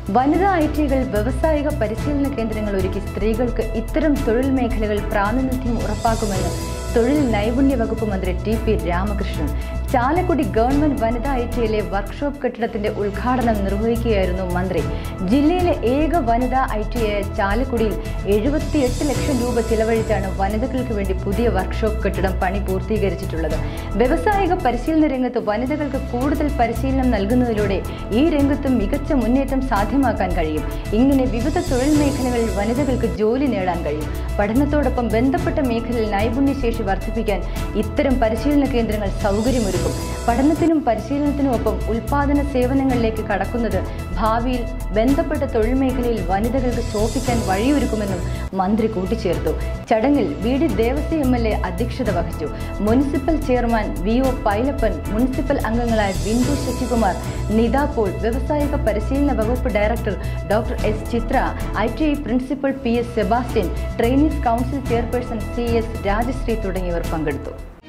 വനിതാ ഐ ടികൾ വ്യവസായിക പരിശീലന കേന്ദ്രങ്ങൾ ഒരുക്കി സ്ത്രീകൾക്ക് ഇത്തരം തൊഴിൽ മേഖലകൾ പ്രാതിനിധ്യം ഉറപ്പാക്കുമെന്ന് തൊഴിൽ നൈപുണ്യ വകുപ്പ് മന്ത്രി T P Ramakrishnan Chalakudy government വനിതാ ഐ ടിയിലെ വർക്ക്ഷോപ്പ് കെട്ടിടത്തിന്റെ ഉദ്ഘാടനം നിർവഹിക്കുകയായിരുന്നു മന്ത്രി ജില്ലയിലെ ഏക വനിതാ ഐ ടിയായ ചാലക്കുടിയിൽ എഴുപത്തിയെട്ട് ലക്ഷം രൂപ ചിലവഴിച്ചാണ് വനിതകൾക്ക് വേണ്ടി പുതിയ വർക്ക്ഷോപ്പ് കെട്ടിടം പണി പൂർത്തീകരിച്ചിട്ടുള്ളത് വ്യവസായിക പരിശീലന രംഗത്ത് വനിതകൾക്ക് കൂടുതൽ പരിശീലനം നൽകുന്നതിലൂടെ ഈ രംഗത്തും മികച്ച മുന്നേറ്റം സാധ്യമാക്കാൻ കഴിയും ഇങ്ങനെ വിവിധ തൊഴിൽ മേഖലകളിൽ വനിതകൾക്ക് ജോലി നേടാൻ കഴിയും പഠനത്തോടൊപ്പം ബന്ധപ്പെട്ട മേഖലയിൽ നൈപുണ്യശേഷി വർദ്ധിപ്പിക്കാൻ ഇത്തരം പരിശീലന കേന്ദ്രങ്ങൾ സൗകര്യമൊരുക്കും പഠനത്തിനും പരിശീലനത്തിനും ഒപ്പം ഉൽപാദന സേവനങ്ങളിലേക്ക് കടക്കുന്നത് ഭാവിയിൽ ബന്ധപ്പെട്ട തൊഴിൽ മേഖലയിൽ വനിതകൾക്ക് ശോഭിക്കാൻ വഴിയൊരുക്കുമെന്നും മന്ത്രി കൂട്ടിച്ചേർത്തു ചടങ്ങിൽ V D Devasi M L A അധ്യക്ഷത വഹിച്ചു municipal chairman V O Pailappan municipal അംഗങ്ങളായ ബിന്ദു ശശികുമാർ നിത പോൾ വ്യവസായിക പരിശീലന വകുപ്പ് director doctor S Chitra I T I principal P S Sebastian trainees council chairperson C S Rajasree തുടങ്ങിയവർ പങ്കെടുത്തു